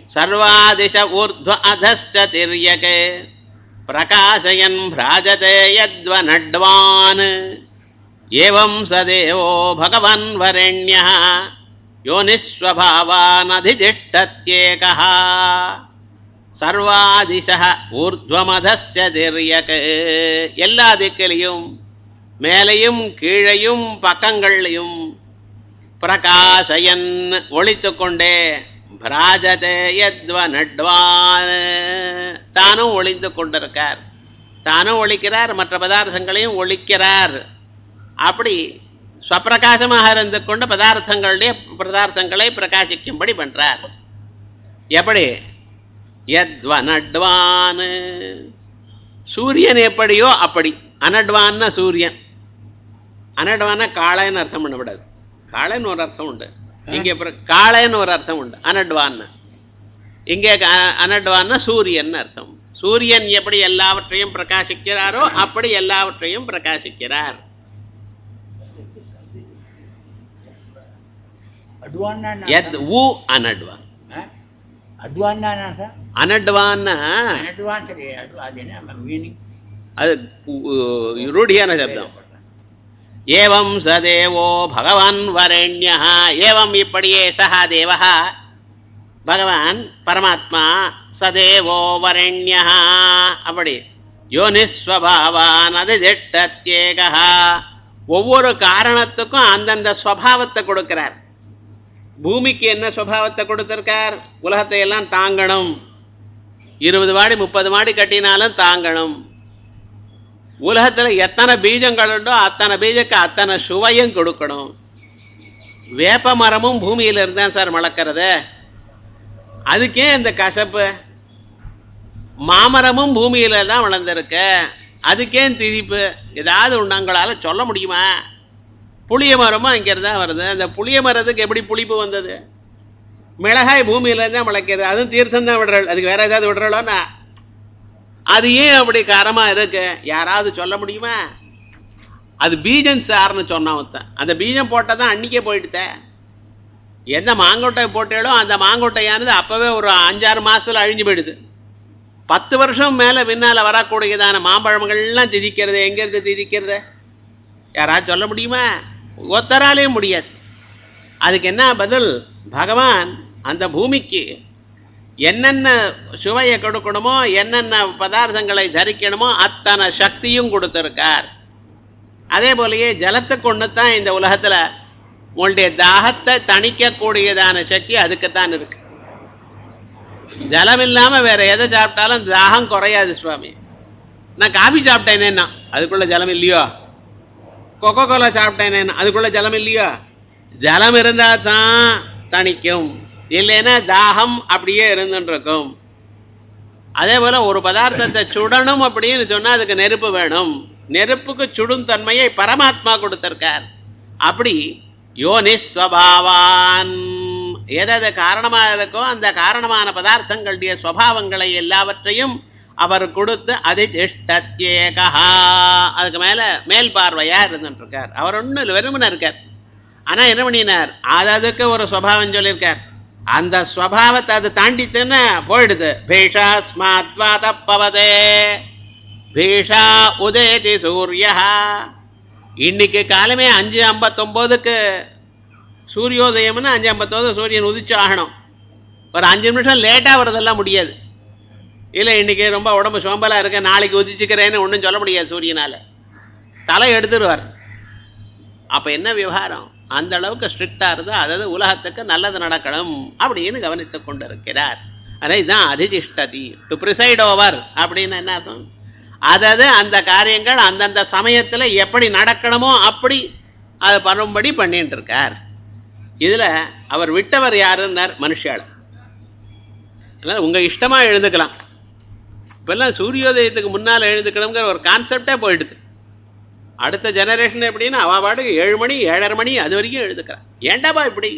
सर्वादिश ऊर्ध्व अधश्च तिर्यके प्रकाशयन् भ्राजते यद्वनड्वान् एवं स देवो भगवन् वरेण्यः योनिस्वभावानधितिष्ठत्येकः சர்வாதிசக ஊர்துவமதஸ்ய திரியக் எல்லா திக்கிலையும் மேலையும் கீழையும் பக்கங்கள்லையும் பிரகாசயன் ஒளித்து கொண்டே பிராஜதே யத்வ நட்வான் தானும் ஒளிந்து கொண்டிருக்கார் தானும் ஒழிக்கிறார் மற்ற பதார்த்தங்களையும் ஒழிக்கிறார் அப்படி ஸ்வப்பிரகாசமாக இருந்து கொண்டு பதார்த்தங்களுடைய பதார்த்தங்களை பிரகாசிக்கும்படி பண்றார் எப்படி யத்வனட்வான் சூரியன் எப்படியோ அப்படி அனட்வான்னா சூரியன் அனட்வான்னா காளைன்னு அர்த்தம் பண்ணக்கூடாது காளைன்னு ஒரு அர்த்தம் உண்டு இங்கே அப்புறம் காளைன்னு ஒரு அர்த்தம் உண்டு அனட்வான்னு இங்கே க- அனட்வான்னா சூரியன் அர்த்தம் சூரியன் எப்படி எல்லாவற்றையும் பிரகாசிக்கிறாரோ அப்படி எல்லாவற்றையும் பிரகாசிக்கிறார் ಅಡ್ವಾನ್ನ எத் உ அனட்வான் ಅಡ್ವಾನ್ನ ಸರ್ அனட்வான்னா ಅಡ್ವಾನ್ಸ್ ರೀ ಅದು ಅದೇನ ಮೀನಿಂಗ್ அது உ- ரூಢியான சப்தம் ஏவம் சதேவோ பகவான் வரண்யா ஏவம் இப்படியே சஹா தேவா பகவான் பரமாத்மா சதேவோ வரண்யா அப்படி யோனிஸ்வபாவான் அது திட்டத்யேகா ஒவ்வொரு காரணத்துக்கும் அந்தந்த ஸ்வபாவத்தை கொடுக்கிறார் பூமிக்கு என்ன ஸ்வபாவத்தை கொடுத்திருக்கார் உலகத்தை எல்லாம் தாங்கணும் இருபது மாடி முப்பது மாடி கட்டினாலும் தாங்கணும் உலகத்துல எத்தனை பீஜங்கள் உண்டோ அத்தனை பீஜக்கு அத்தனை சுவையும் கொடுக்கணும் வேப்ப மரமும் பூமியில இருந்தான் சார் முளைக்கிறது அதுக்கே இந்த கசப்பு மாமரமும் பூமியில தான் வளர்ந்துருக்கு அதுக்கே திதிப்பு ஏதாவது உண்டங்களால சொல்ல முடியுமா புளிய மரமும் அங்கிருந்து தான் வருது அந்த புளிய மரத்துக்கு எப்படி புளிப்பு வந்தது மிளகாய் பூமியில தான் முளைக்கிறது அதுவும் தீர்த்தம் தான் விடுறோம் அதுக்கு வேற ஏதாவது விடுறோம்னா அது ஏன் அப்படி காரமா இருக்கு யாராவது சொல்ல முடியுமா அது பீஜம் சார்னு சொன்னான் ஒருத்தன் அந்த பீஜம் போட்டால் தான் அன்னைக்கே போயிடுத்த எந்த மாங்கொட்டை போட்டாலோ அந்த மாங்கொட்டையானது அப்பவே ஒரு அஞ்சாறு மாசத்துல அழிஞ்சு போயிடுது பத்து வருஷம் மேல பின்னால வரக்கூடியதான மாம்பழங்கள்லாம் திதிக்கிறது எங்கேருந்து திதிக்கிறது யாராவது சொல்ல முடியுமா ஒத்தராலேயும் முடியாது அதுக்கு என்ன பதில் பகவான் அந்த பூமிக்கு என்னென்ன சுவையை கொடுக்கணுமோ என்னென்ன பதார்த்தங்களை தரிக்கணுமோ அத்தனை சக்தியும் கொடுத்துருக்கார் அதே போலயே ஜலத்தை கொண்டு தான் இந்த உலகத்துல உங்களுடைய தாகத்தை தணிக்கக்கூடியதான சக்தி அதுக்குத்தான் இருக்கு ஜலம் இல்லாம வேற எதை சாப்பிட்டாலும் தாகம் குறையாது சுவாமி நான் காபி சாப்பிட்டேனேன்னா அதுக்குள்ள ஜலம் இல்லையோ கொக்கோ கோலா சாப்பிட்டேனேன்னா அதுக்குள்ள ஜலம் இல்லையோ ஜலம் இருந்தா தான் தணிக்கும் இல்லைன்னா தாகம் அப்படியே இருந்துட்டு இருக்கும் அதே போல ஒரு பதார்த்தத்தை சுடணும் அப்படின்னு சொன்னா அதுக்கு நெருப்பு வேணும் நெருப்புக்கு சுடும் தன்மையை பரமாத்மா கொடுத்திருக்கார் அப்படி யோனிஸ்வபாவான் எதது காரணமா இருக்கோ அந்த காரணமான பதார்த்தங்களுடைய சுவாவங்களை எல்லாவற்றையும் அவர் கொடுத்து அதிதிஷ்டத்யேகா அதுக்கு மேல மேல் பார்வையா இருந்துட்டு இருக்கார் அவர் ஒன்றும் வெறுமன இருக்கார் ஆனா என்ன பண்ணினார் அது அதுக்கு ஒரு சுவாவம் சொல்லியிருக்கார் அந்த ஸ்வபாவத்தை அது தாண்டித்துன்னு போயிடுது பீஷா ஸ்மாத்வா தப்பவதே பீஷா உதயதி சூர்யா இன்னைக்கு காலமே அஞ்சு ஐம்பத்தொம்போதுக்கு சூரியோதயம்னு அஞ்சு ஐம்பத்தொம்பது சூரியன் உதிச்சு ஆகணும் ஒரு அஞ்சு நிமிஷம் லேட்டாக வரதெல்லாம் முடியாது இல்லை இன்னைக்கு ரொம்ப உடம்பு சோம்பலாக இருக்க நாளைக்கு உதிச்சுக்கிறேன்னு ஒன்றும் சொல்ல முடியாது சூரியனால தலை எடுத்துருவார் அப்போ என்ன விவகாரம் அந்த அளவுக்கு ஸ்ட்ரிக்டாக இருந்தால் அதாவது உலகத்துக்கு நல்லது நடக்கணும் அப்படின்னு கவனித்து கொண்டு இருக்கிறார் அதான் இதுதான் அதிதிஷ்டதி டு ப்ரிசைட் ஓவர் அப்படின்னு என்ன அர்த்தம் அதாவது அந்த காரியங்கள் அந்தந்த சமயத்தில் எப்படி நடக்கணுமோ அப்படி அதை பண்ணும்படி பண்ணிட்டு இருக்கார் இதில் அவர் விட்டவர் யாருன்னார் மனுஷாள் அதனால் உங்கள் இஷ்டமாக எழுந்துக்கலாம் இப்போல்லாம் சூரியோதயத்துக்கு முன்னால் எழுந்துக்கணுங்கிற ஒரு கான்செப்டே போயிடுது அடுத்த ஜெனரேஷன் எப்படின்னா அவள் பாட்டுக்கு ஏழு மணி ஏழரை மணி அது வரைக்கும் எழுதுக்கிறான் ஏண்டாப்பா இப்படி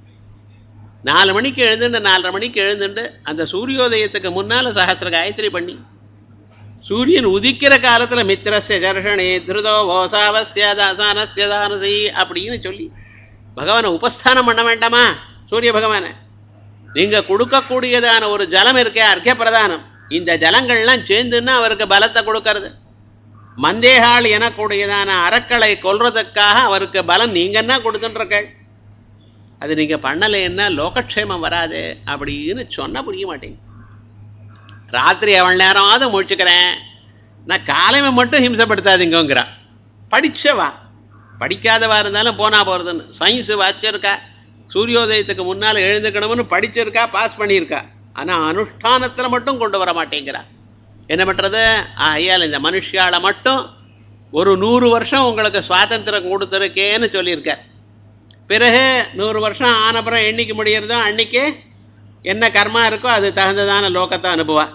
நாலு மணிக்கு எழுந்துண்டு நாலரை மணிக்கு எழுந்துண்டு அந்த சூரியோதயத்துக்கு முன்னால் சஹசிர காயத்ரி பண்ணி சூரியன் உதிக்கிற காலத்தில் மித்திரஸ்ய ஜர்ஷனே திருதோ ஓசாவஸ்ய தாசானஸ்ய தானசி அப்படின்னு சொல்லி பகவானை உபஸ்தானம் பண்ண வேண்டாமா சூரிய பகவானை நீங்க கொடுக்கக்கூடியதான ஒரு ஜலம் இருக்கே அர்க்க பிரதானம் இந்த ஜலங்கள்லாம் சேர்ந்துன்னா அவருக்கு பலத்தை கொடுக்கறது மந்தேகால் எனக்கூடியதான அறக்களை கொல்றதுக்காக அவருக்கு பலம் நீங்க என்ன கொடுத்துட்டுருக்கள் அது நீங்க பண்ணலைன்னா லோகக்ஷேமம் வராது அப்படின்னு சொன்னா புரிய மாட்டேங்க ராத்திரி எவ்வளோ நேரமாவது முழிச்சுக்கிறேன் நான் காலைமை மட்டும் ஹிம்சப்படுத்தாதீங்கங்கிறா படிச்சவா படிக்காதவா இருந்தாலும் போனா போகிறதுன்னு சயின்ஸு வாசிச்சிருக்கா சூரியோதயத்துக்கு முன்னால் எழுந்துக்கணும்னு படிச்சிருக்கா பாஸ் பண்ணியிருக்கா ஆனால் அனுஷ்டானத்தில் மட்டும் கொண்டு வர மாட்டேங்கிறா என்ன பண்ணுறது ஐயால் இந்த மனுஷியால மட்டும் ஒரு நூறு வருஷம் உங்களுக்கு சுவாதந்திரம் கொடுத்துருக்கேன்னு சொல்லியிருக்கார் பிறகு நூறு வருஷம் ஆனப்புறம் என்னைக்கு முடியறதோ அன்னைக்கு என்ன கர்மா இருக்கோ அது தகுந்ததான லோகத்தை அனுப்புவா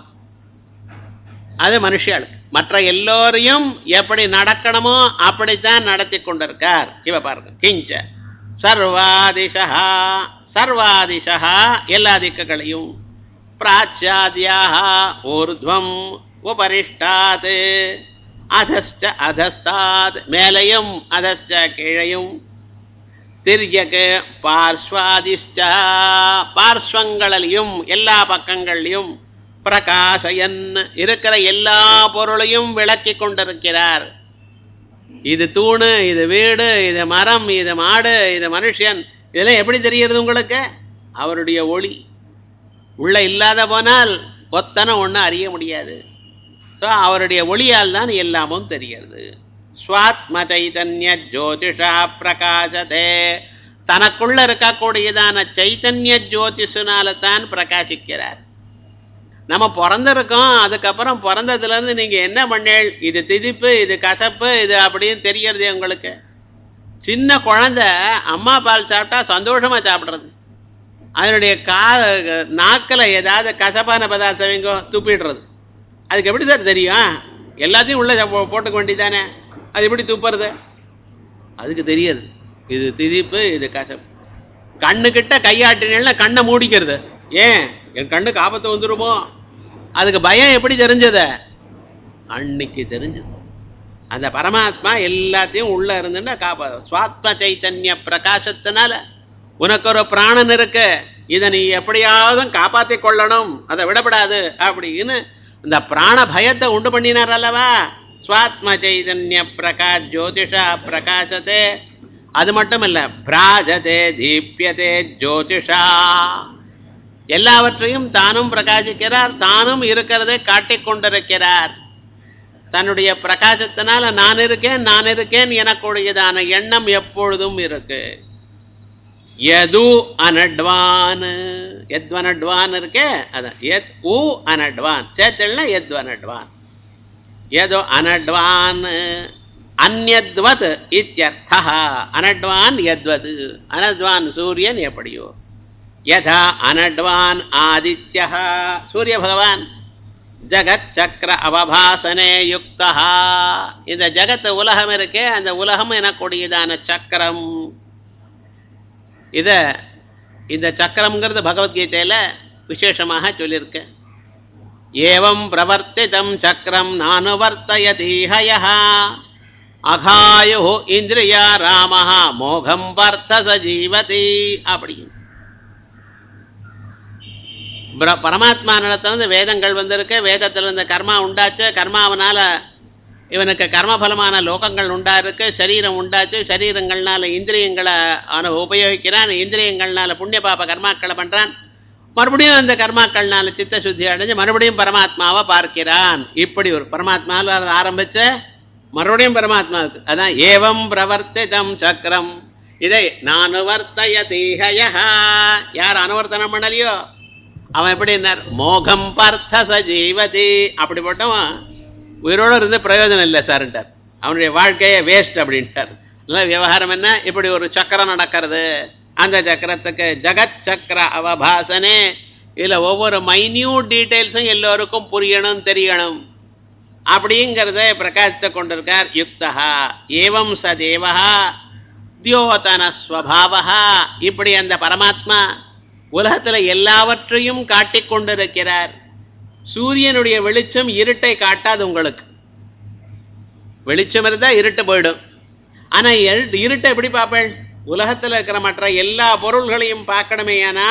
அது மனுஷியாளுக்கு மற்ற எல்லோரையும் எப்படி நடக்கணுமோ அப்படித்தான் நடத்தி கொண்டிருக்கார் இவ பாருங்க கிஞ்ச சர்வாதிஷா சர்வாதிஷா எல்லா திக்குகளையும் பிராச்சாதியாக ஊர்துவம் உபரிஷ்டாத் அதஸ்ட அதஸ்தாத் மேலையும் அதஸ்ட கீழையும் திரியக்கு பார்ஸ்வாதிஷ்ட பார்ஸ்வங்களிலையும் எல்லா பக்கங்கள்லையும் பிரகாசயன் இருக்கிற எல்லா பொருளையும் விளக்கி கொண்டிருக்கிறார் இது தூணு இது வீடு இது மரம் இது மாடு இது மனுஷன் இதெல்லாம் எப்படி தெரிகிறது உங்களுக்கு அவருடைய ஒளி உள்ள இல்லாத போனால் ஒத்தனை ஒன்றும் அறிய முடியாது ஸோ அவருடைய ஒளியால் தான் எல்லாமும் தெரிகிறது ஸ்வாத்ம சைதன்ய ஜோதிஷா பிரகாசதே தனக்குள்ள இருக்கக்கூடியதான சைத்தன்ய ஜோதிஷனால தான் பிரகாசிக்கிறார் நம்ம பிறந்திருக்கோம் அதுக்கப்புறம் பிறந்ததுலேருந்து நீங்கள் என்ன பண்ணேள் இது திதிப்பு இது கசப்பு இது அப்படின்னு தெரியறது உங்களுக்கு சின்ன குழந்தை அம்மா பால் சாப்பிட்டா சந்தோஷமாக சாப்பிட்றது அதனுடைய கா நாக்கில் ஏதாவது கசப்பான பதார்த்தம் வைங்கோ துப்பிடுறது அதுக்கு எப்படி சார் தெரியும் எல்லாத்தையும் உள்ளே போ- போட்டுக்க வேண்டியதானே அது எப்படி துப்புறது அதுக்கு தெரியாது இது திதிப்பு இது கசப்பு கண்ணுக்கிட்ட கையாட்டினா கண்ணை மூடிக்கிறது ஏன் என் கண்ணுக்கு ஆபத்து வந்துருமோ அதுக்கு பயம் எப்படி தெரிஞ்சது அன்னைக்கு தெரிஞ்சது அந்த பரமாத்மா எல்லாத்தையும் உள்ள இருந்துன்னா காப்பா சுவாத்ம சைத்தன்ய பிரகாசத்தினால உனக்கு ஒரு பிராணன் இருக்கு இதை நீ எப்படியாவது காப்பாத்தி கொள்ளணும் அதை விடப்படாது அப்படின்னு இந்த பிராண பயத்தை உண்டு பண்ணினார் அல்லவா சுவாத்ம சைதன்ய பிரகாஷ் ஜோதிஷா பிரகாசத்தே அது மட்டும் இல்ல பிராஜதே தீப்யதே ஜோதிஷா எல்லாவற்றையும் தானும் பிரகாசிக்கிறார் தானும் இருக்கிறதை காட்டிக் கொண்டிருக்கிறார் தன்னுடைய பிரகாசத்தினால நான் இருக்கேன் நான் இருக்கேன் எனக்குடையதான எண்ணம் எப்பொழுதும் இருக்கு எது அனட்வான் எத்வனட்வான் இருக்கே அதான் எத் உ அனட்வான் சேர்த்தல்னா எத்வனட்வான் ஏதோ அனட்வான் அந்யத்வத் இத்தியர்த்தः அனட்வான் யத்வத் அனட்வான் சூரியன் எப்படியோ யதா அனட்வான் ஆதித்யः சூரிய பகவான் ஜகத் சக்கர அவபாசனே யுக்தா இந்த ஜகத் உலகம் இருக்கே அந்த உலகம் எனக்கூடியதான சக்கரம் இத இந்த சக்கரம்ங்கிறது பகவத்கீதையில விசேஷமாக சொல்லியிருக்கு ஏவம் பிரவர்த்திதம் சக்கரம் நானுவர்த்தயதீஹய அகாயு இந்திரியா ராமஹ மோகம் வர்த்த சஜீவதி அப்படின்னு பிர- பரமாத்மா நடத்தினது வேதங்கள் வந்திருக்கு வேதத்தில் இருந்த கர்மா உண்டாச்சு கர்மாவனால இவனுக்கு கர்மபலமான லோகங்கள் உண்டா இருக்கு சரீரம் உண்டாச்சு சரீரங்கள்னால இந்திரியங்களை அவனை உபயோகிக்கிறான் இந்திரியங்கள்னால புண்ணிய பாப கர்மாக்களை பண்றான் மறுபடியும் அந்த கர்மாக்கள்னால சித்த சுத்தி அடைஞ்சு மறுபடியும் பரமாத்மாவை பார்க்கிறான் இப்படி ஒரு பரமாத்மாவில் ஆரம்பிச்ச மறுபடியும் பரமாத்மாவுக்கு அதான் ஏவம் பிரவர்த்திதம் சக்கரம் இதை நான் வர்த்தய தீஹயா யார் அனுவர்த்தனம் பண்ணலையோ அவன் எப்படின்னார் மோகம் பார்த்த சஜீவதி அப்படிப்பட்டவன் உயிரோடு இருந்து பிரயோஜனம் இல்லை சார்ன்ட்டார் அவனுடைய வாழ்க்கையே வேஸ்ட் அப்படின்ட்டார் இல்லை விவகாரம் என்ன இப்படி ஒரு சக்கரம் நடக்கிறது அந்த சக்கரத்துக்கு ஜகத் சக்கர அவபாசனே இதில் ஒவ்வொரு மைன்யூட் டீட்டெயில்ஸும் எல்லோருக்கும் புரியணும் தெரியணும் அப்படிங்கிறத பிரகாசித்து கொண்டிருக்கார் யுக்தா ஏவம் ச தேவா தியோதன ஸ்வபாவா இப்படி அந்த பரமாத்மா உலகத்துல எல்லாவற்றையும் காட்டிக் கொண்டிருக்கிறார் சூரியனுடைய வெளிச்சம் இருட்டை காட்டாது உங்களுக்கு வெளிச்சம் இருந்தா இருட்டு போயிடும் ஆனா இருட்டு இருட்டை எப்படி பார்ப்பேன் உலகத்துல இருக்கிற மற்ற எல்லா பொருள்களையும் பார்க்கணுமேயானால்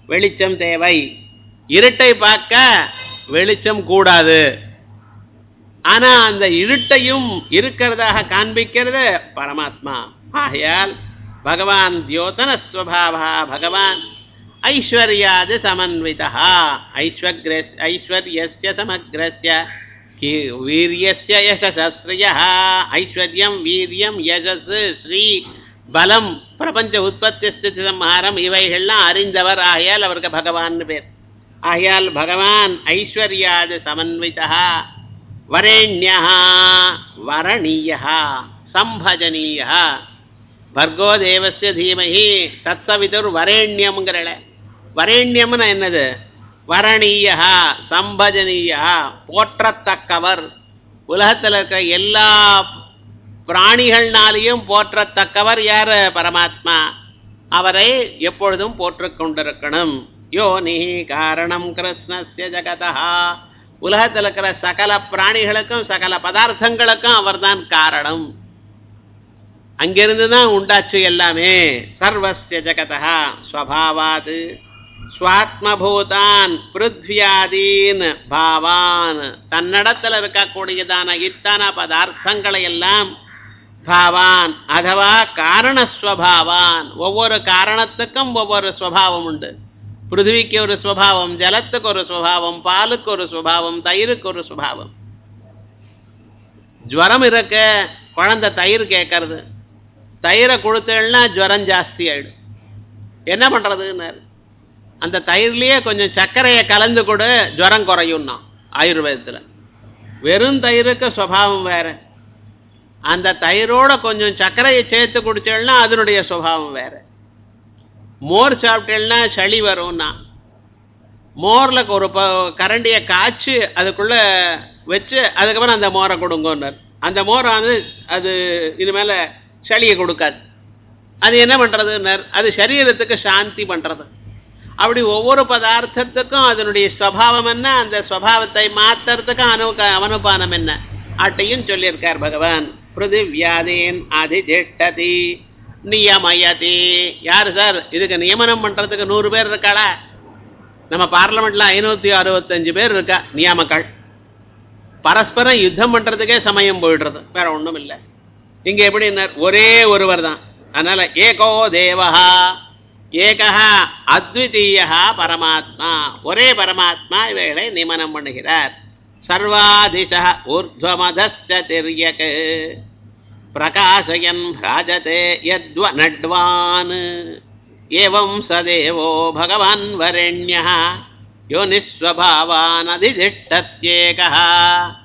வெளிச்சம் தேவை இருட்டை பார்க்க வெளிச்சம் கூடாது ஆனா அந்த இருட்டையும் இருக்கிறதாக காண்பிக்கிறது பரமாத்மா ஆகையால் பகவான் தியோதன ஸ்வபாவா பகவான் ஐஸ்வர்யாது சமன்விதா ஐஸ்வர்யஸ் ஐஸ்வர்யஸ்ய சமக்ரஸ்ய கி வீரியஸ்ய யசஸ்ஸ்ரயः ஐஸ்வர்யம் வீரியம் யசஸ் ஸ்ரீ பலம் பிரபஞ்ச உற்பத்தி ஸ்திதி சம்ஹாரம் இவைகள்லாம் அறிந்தவர் ஆகையால் அவருக்கு பகவான் பேர் ஆகையால் பகவான் ஐஸ்வர்யாது சமன்விதா வரேண்யா வரணீயா சம்பஜனீயா பர்கோ தேவஸ்ய தீமஹி தத்சவிதுர் வரேண்யம்ங்கிறல வரேண்யம்னு என்னது வரணீயா சம்பஜனீயா போற்றத்தக்கவர் உலகத்தில் இருக்கிற எல்லா பிராணிகள்னாலேயும் போற்றத்தக்கவர் யார் பரமாத்மா அவரை எப்பொழுதும் போற்றுக் கொண்டிருக்கணும் யோனி காரணம் கிருஷ்ணஸ்ய ஜகதா உலகத்தில் இருக்கிற சகல பிராணிகளுக்கும் சகல பதார்த்தங்களுக்கும் அவர்தான் காரணம் அங்கிருந்து தான் உண்டாச்சு எல்லாமே சர்வஸ்ய ஜகதா ஸ்வபாவாது ஸ்வாத்மபூதான் பிருத்வியாதீன் பாவான் தன்னிடத்தில் இருக்கக்கூடியதான இத்தனை பதார்த்தங்களை எல்லாம் பாவான் அதுவா காரணஸ்வபாவான் ஒவ்வொரு காரணத்துக்கும் ஒவ்வொரு ஸ்வபாவம் உண்டு பிருத்திவிக்கு ஒரு ஸ்வபாவம் ஜலத்துக்கு ஒரு ஸ்வபாவம் பாலுக்கு ஒரு ஸ்வபாவம் தயிருக்கு ஒரு ஸ்வபாவம் ஜுவரம் இருக்க குழந்தை தயிர் கேட்கறது தயிரை கொடுத்தேன்னா ஜுவரம் ஜாஸ்தி ஆயிடும் என்ன பண்ணுறதுன்னாரு அந்த தயிர்லேயே கொஞ்சம் சர்க்கரையை கலந்து கொடு ஜுவரம் குறையும்னா ஆயுர்வேதத்தில் வெறும் தயிருக்கு சுவாவம் வேற அந்த தயிரோட கொஞ்சம் சர்க்கரையை சேர்த்து குடிச்சேன்னா அதனுடைய சுபாவம் வேற மோர் சாப்பிட்டேன்னா சளி வரும்னா மோரில் ஒரு ப கரண்டியை காய்ச்சி அதுக்குள்ளே வச்சு அதுக்கப்புறம் அந்த மோரை கொடுங்கன்னார் அந்த மோரை வந்து அது இனிமேல் சளியை கொடுக்காது அது என்ன பண்ணுறதுன்னார் அது சரீரத்துக்கு சாந்தி பண்ணுறது அப்படி ஒவ்வொரு பதார்த்தத்துக்கும் அதனுடைய ஸ்வபாவம் என்ன அந்த ஸ்வபாவத்தை மாத்துறதுக்கும் அனு அவனுபானம் என்ன அட்டையும் சொல்லியிருக்கார் பகவான் பிருதிவியாதீன் அதிதிஷ்டதி நியமயதி யார் சார் இதுக்கு நியமனம் பண்ணுறதுக்கு நூறு பேர் இருக்காளா நம்ம பார்லமெண்ட்டில் ஐநூற்றி அறுபத்தஞ்சு பேர் இருக்கா நியாமக்கள் பரஸ்பரம் யுத்தம் பண்ணுறதுக்கே சமயம் போயிடுறது வேற ஒன்றும் இல்லை இங்கே எப்படின்னார் ஒரே ஒருவர் தான் அதனால் ஏகோ தேவஹா ஏகா அத்விதீயா பரமாத்மா ஒரே பரமாத்மா இவைகளை நியமனம் பண்ணுகிறார் சர்வாதிச ஊர்துவமதஸ்ய திரியக் பிரகாசயன் பிராஜதே யத்வ நட்வான் ஏவம் சதேவோ பகவான் வரண்யா யோனிஸ்வபாவான் அதிதிஷ்டத்யேகः